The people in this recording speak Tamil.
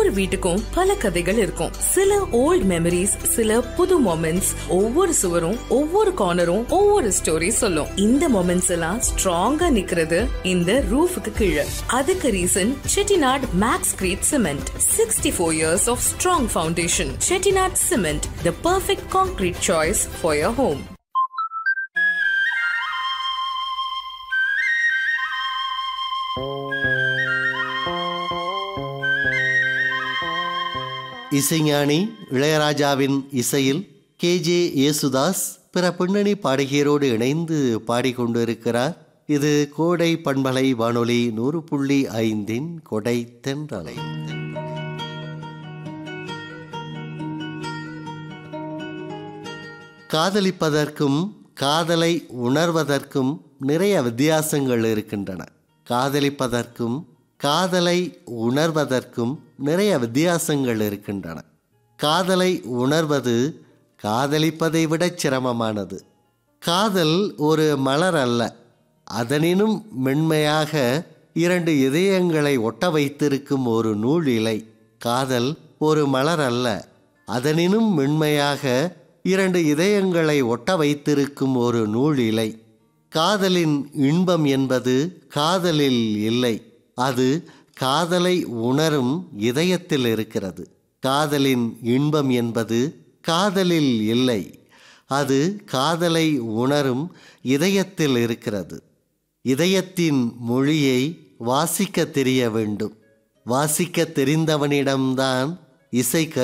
ஒவ்வொரு வீட்டுக்கும் பல கதைகள் இருக்கும் சில ஓல்ட் மெமரிஸ் சில புது மொமெண்ட்ஸ் ஒவ்வொரு சுவரும் ஒவ்வொரு கார்னரும் ஒவ்வொரு ஸ்டோரி சொல்லும் இந்த மொமெண்ட்ஸ் எல்லாம் ஸ்ட்ராங்கா நிக்கிறது இந்த ரூஃபுக்கு கீழே அதுக்கு reason Chettinad max crete cement sixty four years of strong foundation Chettinad cement the perfect concrete choice for your home இசைஞானி இளையராஜாவின் இசையில் கே ஜே யேசுதாஸ் பிற பின்னணி பாடகியரோடு இணைந்து பாடிக்கொண்டிருக்கிறார் இது கோடை பண்பலை வானொலி நூறு புள்ளி ஐந்தின் கொடை தென்றலை காதலிப்பதற்கும் காதலை உணர்வதற்கும் நிறைய வித்தியாசங்கள் இருக்கின்றன காதலிப்பதற்கும் காதலை உணர்வதற்கும் நிறைய வித்தியாசங்கள் இருக்கின்றன காதலை உணர்வது காதலிப்பதை விட சிரமமானது காதல் ஒரு மலர் அல்ல அதனினும் மென்மையாக இரண்டு இதயங்களை ஒட்ட வைத்திருக்கும் ஒரு நூல் இலை காதல் ஒரு மலர் அல்ல அதனினும் மென்மையாக இரண்டு இதயங்களை ஒட்ட வைத்திருக்கும் ஒரு நூல் இலை காதலின் இன்பம் என்பது காதலில் இல்லை அது காதலை உணரும் இதயத்தில் இருக்கிறது காதலின் இன்பம் என்பது காதலில் இல்லை அது காதலை உணரும் இதயத்தில் இருக்கிறது இதயத்தின் மொழியை வாசிக்க தெரிய வேண்டும் வாசிக்க தெரிந்தவனிடம்தான் இசை கற்